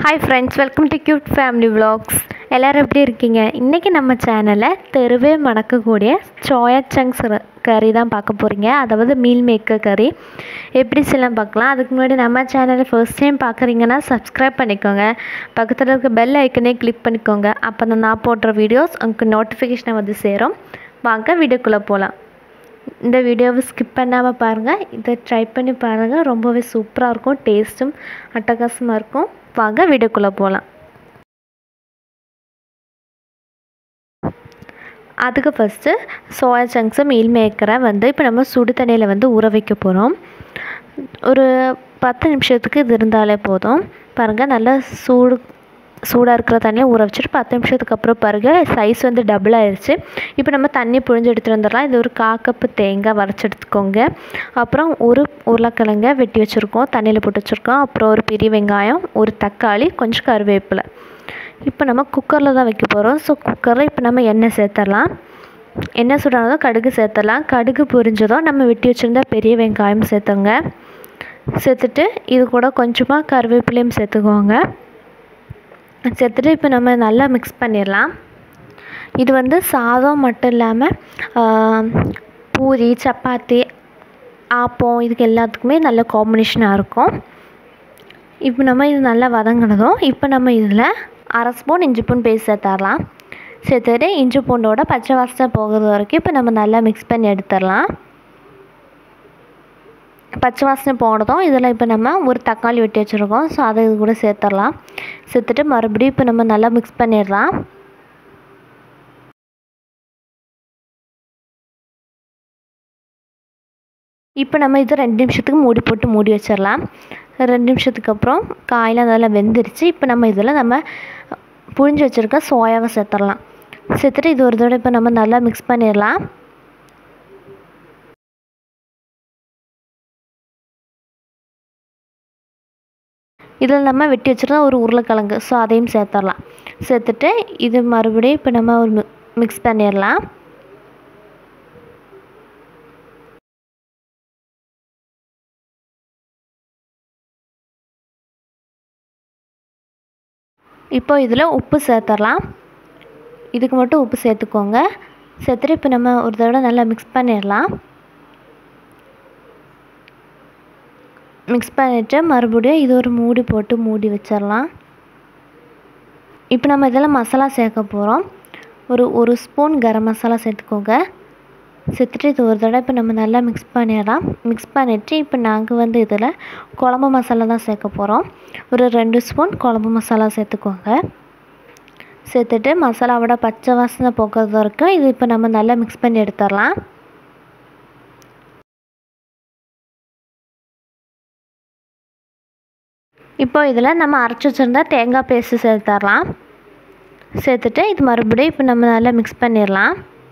hi friends welcome to cute family vlogs எல்லோரும் எப்படி இருக்கீங்க இன்றைக்கி நம்ம சேனலில் தெருவே மணக்கக்கூடிய சோயா சங்க்ஸ் கறி தான் பார்க்க போகிறீங்க அதாவது மீல் மேக்கர் கறி எப்படி செய்யலாம் பார்க்கலாம் அதுக்கு முன்னாடி நம்ம சேனலை ஃபர்ஸ்ட் டைம் பார்க்குறீங்கன்னா சப்ஸ்கிரைப் பண்ணிக்கோங்க பக்கத்தில் இருக்க பெல் ஐக்கனே கிளிக் பண்ணிக்கோங்க அப்போ தான் நான் போடுற வீடியோஸ் உங்களுக்கு நோட்டிஃபிகேஷனை வந்து சேரும் வாங்க வீடியோக்குள்ளே போகலாம் இந்த வீடியோவை ஸ்கிப் பண்ணாமல் பாருங்கள் இதை ட்ரை பண்ணி பாருங்கள் ரொம்பவே சூப்பராக இருக்கும் டேஸ்ட்டும் அட்டகாசமாக இருக்கும் வாங்க வீடியோக்குள்ளே போகலாம் அதுக்கு ஃபஸ்ட்டு சோயா சங்க்ஸை மீல் மேக்கரை வந்து இப்போ நம்ம சுடு தண்ணியில் வந்து ஊற வைக்க போகிறோம் ஒரு பத்து நிமிஷத்துக்கு இது இருந்தாலே போதும் பாருங்கள் நல்லா சூடு சூடாக இருக்கிற தண்ணியில் ஊற வச்சுட்டு பத்து நிமிஷத்துக்கு அப்புறம் பாருங்க சைஸ் வந்து டபுள் ஆயிடுச்சு இப்போ நம்ம தண்ணி புழிஞ்சு எடுத்துகிட்டு வந்துடலாம் இது ஒரு கா கப்பு தேங்காய் வரைச்சி எடுத்துக்கோங்க அப்புறம் ஒரு உருளைக்கிழங்க வெட்டி வச்சுருக்கோம் தண்ணியில் போட்டு வச்சுருக்கோம் அப்புறம் ஒரு பெரிய வெங்காயம் ஒரு தக்காளி கொஞ்சம் கருவேப்பிலை இப்போ நம்ம குக்கரில் தான் வைக்க போகிறோம் ஸோ குக்கரில் இப்போ நம்ம எண்ணெய் சேர்த்துடலாம் எண்ணெய் சூடானதும் கடுகு சேர்த்துடலாம் கடுகு பொரிஞ்சதும் நம்ம வெட்டி வச்சுருந்த பெரிய வெங்காயம் சேர்த்துங்க சேர்த்துட்டு இது கூட கொஞ்சமாக கருவேப்பிலையும் சேர்த்துக்கோங்க சேர்த்துட்டு இப்போ நம்ம நல்லா மிக்ஸ் பண்ணிடலாம் இது வந்து சாதம் மட்டும் இல்லாமல் பூரி சப்பாத்தி ஆப்பம் இதுக்கு எல்லாத்துக்குமே நல்ல காம்பினேஷனாக இருக்கும் இப்போ நம்ம இது நல்லா வதங்கினதும் இப்போ நம்ம இதில் அரை ஸ்பூன் இஞ்சி பூண்டு பேஸ்ட் சேர்த்துடலாம் சேர்த்துட்டு இஞ்சி பூண்டோட பச்சை வாசனை போகிறது வரைக்கும் இப்போ நம்ம நல்லா மிக்ஸ் பண்ணி எடுத்துடலாம் பச்சை வாசனை போனதும் இதில் இப்போ நம்ம ஒரு தக்காளி வெட்டி வச்சுருக்கோம் ஸோ அதை இது கூட சேர்த்துடலாம் சேர்த்துட்டு மறுபடியும் இப்போ நம்ம நல்லா மிக்ஸ் பண்ணிடலாம் இப்போ நம்ம இது ரெண்டு நிமிஷத்துக்கு மூடி போட்டு மூடி வச்சிடலாம் ரெண்டு நிமிஷத்துக்கு அப்புறம் காயெலாம் அதெல்லாம் வெந்துருச்சு இப்போ நம்ம இதில் நம்ம புழிஞ்சு வச்சுருக்க சோயாவை சேர்த்துடலாம் சேர்த்துட்டு இது ஒரு தடவை இப்போ நம்ம நல்லா மிக்ஸ் பண்ணிடலாம் இதில் நம்ம வெட்டி வச்சுருந்தா ஒரு உருளைக்கிழங்கு ஸோ அதையும் சேர்த்துடலாம் சேர்த்துட்டு இது மறுபடியும் இப்போ நம்ம ஒரு மிக்ஸ் பண்ணிடலாம் இப்போ இதில் உப்பு சேர்த்துடலாம் இதுக்கு மட்டும் உப்பு சேர்த்துக்கோங்க சேர்த்துட்டு இப்போ நம்ம ஒரு தடவை நல்லா மிக்ஸ் பண்ணிடலாம் மிக்ஸ் பண்ணிவிட்டு மறுபடியும் இது ஒரு மூடி போட்டு மூடி வச்சிடலாம் இப்போ நம்ம இதில் மசாலா சேர்க்க போகிறோம் ஒரு ஒரு ஸ்பூன் கரம் மசாலா சேர்த்துக்கோங்க சேர்த்துட்டு இது ஒரு தடவை இப்போ நம்ம நல்லா மிக்ஸ் பண்ணிடலாம் மிக்ஸ் பண்ணிவிட்டு இப்போ நாங்கள் வந்து இதில் குழம்பு மசாலா தான் சேர்க்க போகிறோம் ஒரு ரெண்டு ஸ்பூன் குழம்பு மசாலா சேர்த்துக்கோங்க சேர்த்துட்டு மசாலாவோட பச்சை வாசனை போக்குறது வரைக்கும் இது இப்போ நம்ம நல்லா மிக்ஸ் பண்ணி எடுத்துடலாம் இப்போ இதில் நம்ம அரைச்சி வச்சுருந்தா தேங்காய் பேஸ்ட்டு சேர்த்துடலாம் சேர்த்துட்டு இது மறுபடியும் இப்போ நம்ம நல்லா மிக்ஸ் பண்ணிடலாம்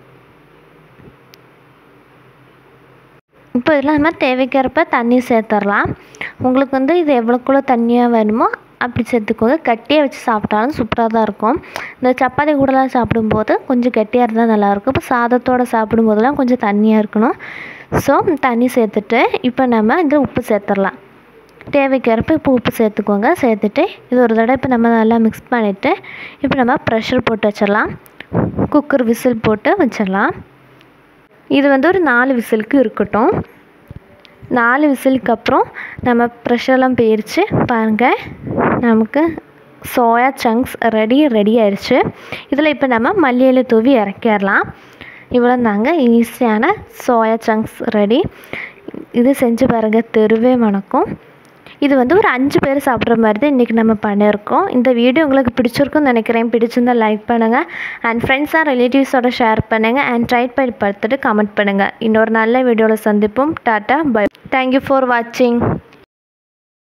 இப்போ இதில் நம்ம தேவைக்கிறப்ப தண்ணி சேர்த்துடலாம் உங்களுக்கு வந்து இது எவ்வளோக்குள்ள தண்ணியாக வேணுமோ அப்படி சேர்த்துக்கோங்க கட்டியாக வச்சு சாப்பிட்டாலும் சூப்பராக தான் இருக்கும் இந்த சப்பாத்தி கூடலாம் சாப்பிடும்போது கொஞ்சம் கெட்டியாக இருந்தால் நல்லாயிருக்கும் இப்போ சாதத்தோடு சாப்பிடும்போதெல்லாம் கொஞ்சம் தண்ணியாக இருக்கணும் ஸோ தண்ணி சேர்த்துட்டு இப்போ நம்ம இதில் உப்பு சேர்த்துடலாம் தேவைக்கிறப்ப இப்போ உப்பு சேர்த்துக்கோங்க சேர்த்துட்டு இது ஒரு தடவை இப்போ நம்ம நல்லா மிக்ஸ் பண்ணிவிட்டு இப்போ நம்ம ப்ரெஷர் போட்டு வச்சிடலாம் குக்கர் விசில் போட்டு வச்சிடலாம் இது வந்து ஒரு நாலு விசிலுக்கு இருக்கட்டும் நாலு விசிலுக்கு அப்புறம் நம்ம ப்ரெஷர்லாம் போயிடுச்சு பாருங்கள் நமக்கு சோயா சங்க்ஸ் ரெடி ரெடி ஆயிடுச்சு இதில் இப்போ நம்ம மல்லியில தூவி இறக்கிடலாம் இவ்வளோ தாங்க ஈஸியான சோயா சங்க்ஸ் ரெடி இது செஞ்சு பாருங்கள் தெருவே மணக்கும் இது வந்து ஒரு அஞ்சு பேர் சாப்பிட்ற மாதிரி தான் இன்றைக்கி நம்ம பண்ணியிருக்கோம் இந்த வீடியோ உங்களுக்கு பிடிச்சிருக்குன்னு நினைக்கிறேன் பிடிச்சிருந்தால் லைக் பண்ணுங்கள் அண்ட் ஃப்ரெண்ட்ஸ் அண்ட் ரிலேட்டிவ்ஸோட ஷேர் பண்ணுங்கள் அண்ட் ட்ரை பண்ணி பார்த்துட்டு கமெண்ட் பண்ணுங்கள் இன்னொரு நல்ல வீடியோவில் சந்திப்போம் டாட்டா பை தேங்க்யூ ஃபார் வாட்சிங்